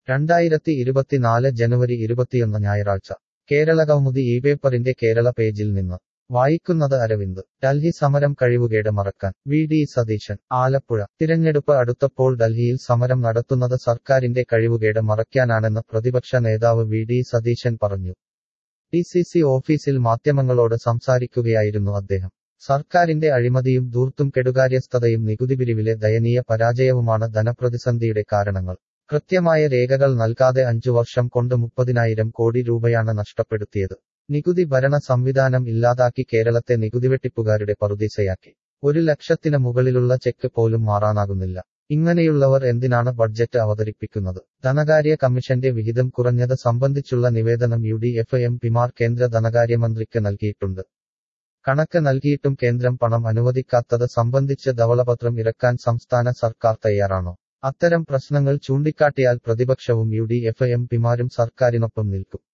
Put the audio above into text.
രണ്ടായിരത്തി ഇരുപത്തിനാല് ജനുവരി ഇരുപത്തിയൊന്ന് ഞായറാഴ്ച കേരള കൗമുദി ഈ പേപ്പറിന്റെ കേരള പേജിൽ നിന്ന് വായിക്കുന്നത് അരവിന്ദ് ഡൽഹി സമരം കഴിവുകേട് മറക്കാൻ വി ഡി സതീശൻ ആലപ്പുഴ തിരഞ്ഞെടുപ്പ് അടുത്തപ്പോൾ ഡൽഹിയിൽ സമരം നടത്തുന്നത് സർക്കാരിന്റെ കഴിവുകേട് മറയ്ക്കാനാണെന്ന് പ്രതിപക്ഷ നേതാവ് വി ഡി സതീശൻ പറഞ്ഞു ഡി സി സി ഓഫീസിൽ മാധ്യമങ്ങളോട് സംസാരിക്കുകയായിരുന്നു അദ്ദേഹം സർക്കാരിന്റെ അഴിമതിയും ധൂർത്തും കെടുകാര്യസ്ഥതയും നികുതി പിരിവിലെ ദയനീയ പരാജയവുമാണ് ധനപ്രതിസന്ധിയുടെ കാരണങ്ങൾ കൃത്യമായ രേഖകൾ നൽകാതെ അഞ്ചു വർഷം കൊണ്ട് മുപ്പതിനായിരം കോടി രൂപയാണ് നഷ്ടപ്പെടുത്തിയത് നികുതി ഭരണ സംവിധാനം ഇല്ലാതാക്കി കേരളത്തെ നികുതിവെട്ടിപ്പുകാരുടെ പറുദീസയാക്കി ഒരു ലക്ഷത്തിന് മുകളിലുള്ള ചെക്ക് പോലും മാറാനാകുന്നില്ല ഇങ്ങനെയുള്ളവർ എന്തിനാണ് ബഡ്ജറ്റ് അവതരിപ്പിക്കുന്നത് ധനകാര്യ കമ്മീഷന്റെ വിഹിതം കുറഞ്ഞത് സംബന്ധിച്ചുള്ള നിവേദനം യു ഡി എഫ് എം പിമാർ കേന്ദ്ര ധനകാര്യമന്ത്രിക്ക് നൽകിയിട്ടുണ്ട് കണക്ക് നൽകിയിട്ടും കേന്ദ്രം പണം അനുവദിക്കാത്തത് സംബന്ധിച്ച് ധവളപത്രം ഇറക്കാൻ സംസ്ഥാന സർക്കാർ തയ്യാറാണോ അത്തരം പ്രശ്നങ്ങൾ ചൂണ്ടിക്കാട്ടിയാൽ പ്രതിപക്ഷവും യു ഡി എഫ് എം പിമാരും സർക്കാരിനൊപ്പം നിൽക്കും